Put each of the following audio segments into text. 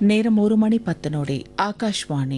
நேரம் ஒரு மணி பத்து நொடி ஆகாஷ்வாணி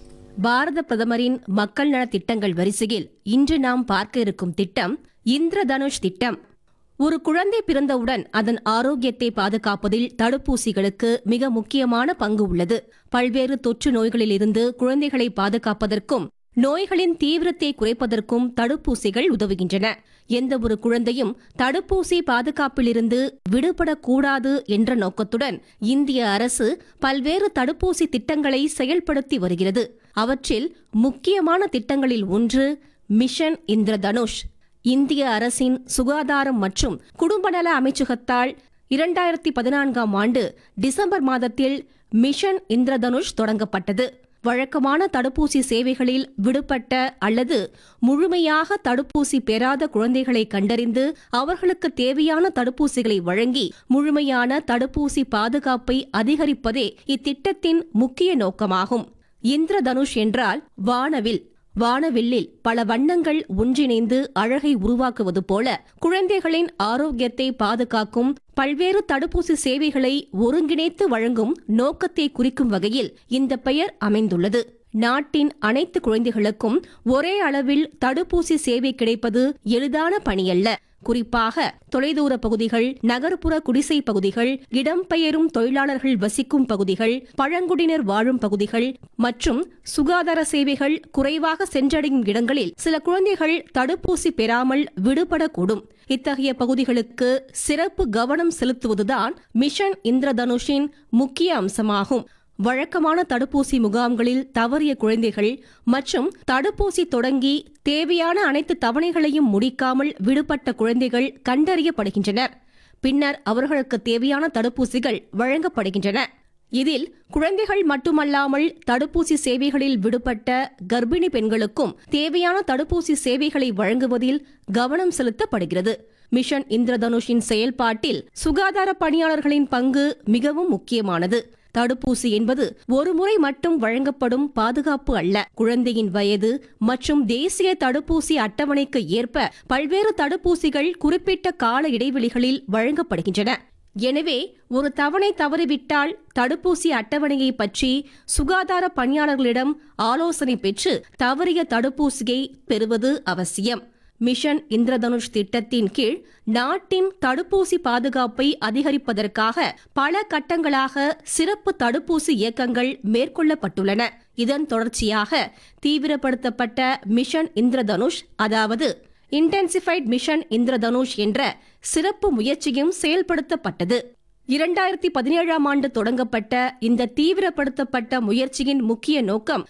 பாரத பிரதமரின் மக்கள் நலத் திட்டங்கள் வரிசையில் இன்று நாம் பார்க்க இருக்கும் திட்டம் இந்திரதனுஷ் திட்டம் ஒரு குழந்தை பிறந்தவுடன் அதன் ஆரோக்கியத்தை பாதுகாப்பதில் தடுப்பூசிகளுக்கு மிக முக்கியமான பங்கு உள்ளது பல்வேறு தொற்று நோய்களிலிருந்து குழந்தைகளை பாதுகாப்பதற்கும் நோய்களின் தீவிரத்தை குறைப்பதற்கும் தடுப்பூசிகள் உதவுகின்றன எந்த ஒரு குழந்தையும் தடுப்பூசி பாதுகாப்பிலிருந்து விடுபடக்கூடாது என்ற நோக்கத்துடன் இந்திய அரசு பல்வேறு தடுப்பூசி திட்டங்களை செயல்படுத்தி வருகிறது அவற்றில் முக்கியமான திட்டங்களில் ஒன்று மிஷன் இந்திரதனுஷ் இந்திய அரசின் சுகாதாரம் மற்றும் குடும்பநல அமைச்சகத்தால் இரண்டாயிரத்தி பதினான்காம் ஆண்டு டிசம்பர் மாதத்தில் மிஷன் இந்திரதனுஷ் தொடங்கப்பட்டது வழக்கமான தடுப்பூசி சேவைகளில் விடுபட்ட அல்லது முழுமையாக தடுப்பூசி பெறாத குழந்தைகளை கண்டறிந்து அவர்களுக்கு தேவையான தடுப்பூசிகளை வழங்கி முழுமையான தடுப்பூசி பாதுகாப்பை அதிகரிப்பதே இத்திட்டத்தின் முக்கிய நோக்கமாகும் இந்திரதனுஷ் என்றால் வானவில் வானவில்லில் பல வண்ணங்கள் ஒன்றிணைந்து அழகை உருவாக்குவது போல குழந்தைகளின் ஆரோக்கியத்தை பாதுகாக்கும் பல்வேறு தடுப்பூசி சேவைகளை ஒருங்கிணைத்து வழங்கும் நோக்கத்தை குறிக்கும் வகையில் இந்த பெயர் அமைந்துள்ளது நாட்டின் அனைத்து குழந்தைகளுக்கும் ஒரே அளவில் தடுப்பூசி சேவை கிடைப்பது எளிதான பணியல்ல குறிப்பாக தொலைதூர பகுதிகள் நகர்ப்புற குடிசை பகுதிகள் இடம்பெயரும் தொழிலாளர்கள் வசிக்கும் பகுதிகள் பழங்குடியினர் வாழும் பகுதிகள் மற்றும் சுகாதார சேவைகள் குறைவாக சென்றடையும் இடங்களில் சில குழந்தைகள் தடுப்பூசி பெறாமல் விடுபடக்கூடும் இத்தகைய பகுதிகளுக்கு சிறப்பு கவனம் செலுத்துவதுதான் மிஷன் இந்திரதனுஷின் முக்கிய அம்சமாகும் வழக்கமான தடுப்பூசி முகாம்களில் தவறிய குழந்தைகள் மற்றும் தடுப்பூசி தொடங்கி தேவையான அனைத்து தவணைகளையும் முடிக்காமல் விடுபட்ட குழந்தைகள் கண்டறியப்படுகின்றனர் பின்னர் அவர்களுக்கு தேவையான தடுப்பூசிகள் வழங்கப்படுகின்றன இதில் குழந்தைகள் மட்டுமல்லாமல் தடுப்பூசி சேவைகளில் விடுபட்ட கர்ப்பிணி பெண்களுக்கும் தேவையான தடுப்பூசி சேவைகளை வழங்குவதில் கவனம் செலுத்தப்படுகிறது மிஷன் இந்திரதனுஷின் செயல்பாட்டில் சுகாதார பணியாளர்களின் பங்கு மிகவும் முக்கியமானது தடுப்பூசி என்பது ஒரு முறை மட்டும் வழங்கப்படும் பாதுகாப்பு அல்ல குழந்தையின் வயது மற்றும் தேசிய தடுப்பூசி அட்டவணைக்கு ஏற்ப பல்வேறு தடுப்பூசிகள் குறிப்பிட்ட கால இடைவெளிகளில் வழங்கப்படுகின்றன எனவே ஒரு தவணை தவறிவிட்டால் தடுப்பூசி அட்டவணையை பற்றி சுகாதார பணியாளர்களிடம் ஆலோசனை பெற்று தவறிய தடுப்பூசியை பெறுவது அவசியம் மிஷன் இந்திரதனுஷ் திட்டத்தின் கீழ் நாட்டின் தடுப்பூசி பாதுகாப்பை அதிகரிப்பதற்காக பல கட்டங்களாக சிறப்பு தடுப்பூசி இயக்கங்கள் மேற்கொள்ளப்பட்டுள்ளன இதன் தொடர்ச்சியாக தீவிரப்படுத்தப்பட்ட மிஷன் இந்திரதனுஷ் அதாவது இன்டென்சிஃபைட் மிஷன் இந்திரதனுஷ் என்ற சிறப்பு முயற்சியும் செயல்படுத்தப்பட்டது இரண்டாயிரத்தி பதினேழாம் ஆண்டு தொடங்கப்பட்ட இந்த தீவிரப்படுத்தப்பட்ட முயற்சியின் முக்கிய நோக்கம்